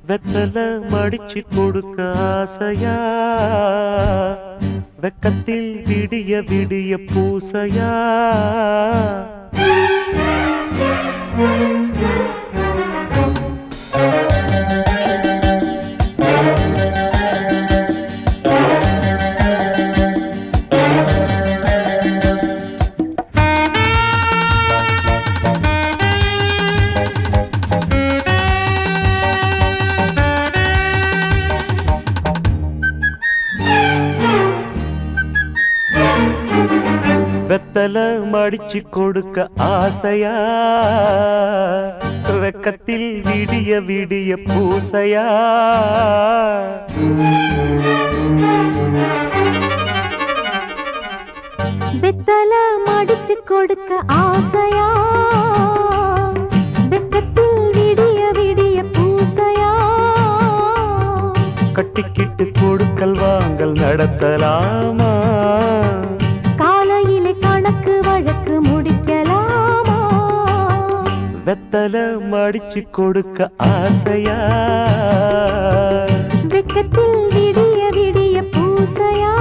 வெத்தல மடிச்சு கொடுக்க ஆசையா வெக்கத்தில் விடிய விடிய பூசையா வெத்தல மடிச்சு கொடுக்க ஆசையா வெக்கத்தில் விடிய விடிய பூசையா வெத்தல மடிச்சு கொடுக்க ஆசையா வெக்கத்தில் விடிய விடிய பூசையா கட்டிக்கிட்டு கொடுக்கல் வாங்கல் நடத்தலாமா காலையிலே கணக்கு வழக்கு முடிக்கலாமா வெத்தல மடிச்சு கொடுக்க ஆசையா வெக்கத்தில் விடிய விடிய பூசையா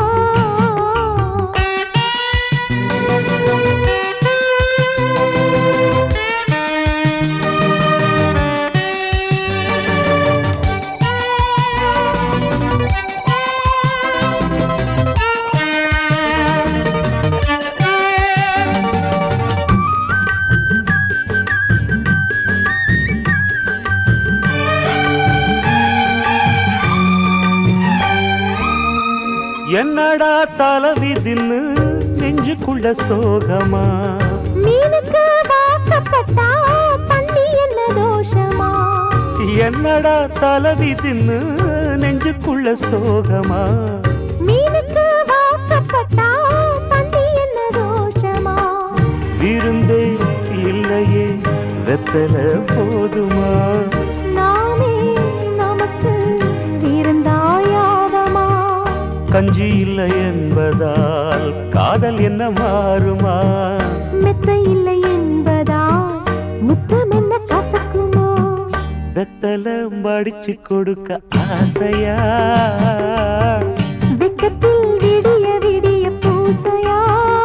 என்னடா தலைவிதின்னு நெஞ்சுக்குள்ள சோகமா மீனுக்கு வாக்கப்பட்டா தண்ணி என்ன தோஷமா என்னடா தலைவிதின்னு நெஞ்சுக்குள்ள சோகமா மீனுக்கு வாக்கப்பட்டா தண்ணி என்ன தோஷமா விருந்தே இல்லையே வெத்தல போதுமா நாமே நமக்கு இருந்தாயாவமா கஞ்சி இல்லை என்பதால் காதல் என்ன மாறுமா மெத்த இல்லை என்பதால் முத்தம் என்ன கசக்குமோ வெத்தல மடிச்சு கொடுக்க ஆசையா வெக்கத்தில் விடிய விடிய பூசையா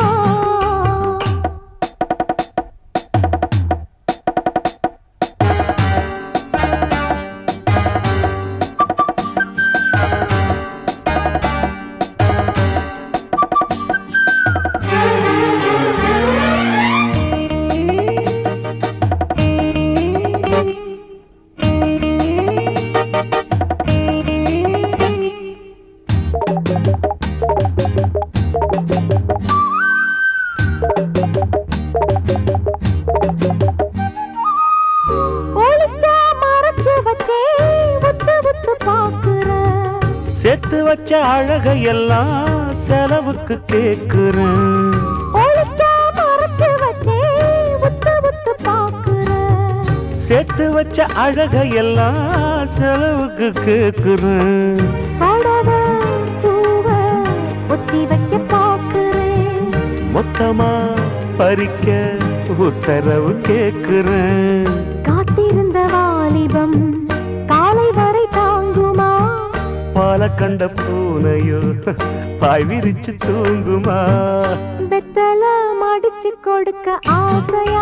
ஒளிச்சா மறைச்சு வச்சே உத்து உத்து பாக்குற சேர்த்து வச்ச அழகையெல்லாம் செலவுக்கு கேக்குறேன் ஒளிச்சா மறைச்சு வச்சே உத்து உத்து பாக்குற சேர்த்து வச்ச அழகையெல்லாம் செலவுக்கு கேக்குறேன் படவ பூவ ஒத்தி வைக்க பாக்குறேன் மொத்தமா பறிக்க உத்தரவு கேக்குறேன் காத்திருந்த வாலிபம் காலை வரை தாங்குமா பால கண்ட பூனையோ பாய் விரிச்சு தூங்குமா வெத்தல மடிச்சு கொடுக்க ஆசையா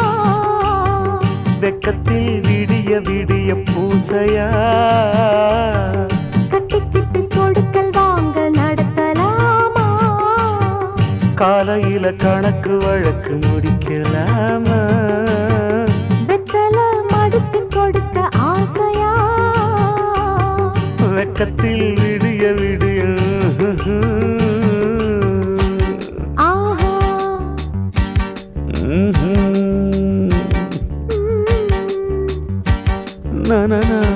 வெக்கத்தில் விடிய விடிய பூசையா கட்டிக்கிட்டு கொடுக்கல் வாங்க நடத்தலாமா காலையில கணக்கு வழக்கு முடிக்கலாமா வெத்தல மடிச்சு கொடுக்க ஆசையா வெக்கத்தில் விடிய விடிய ஆஹா ம்ஹும். ம். நனனா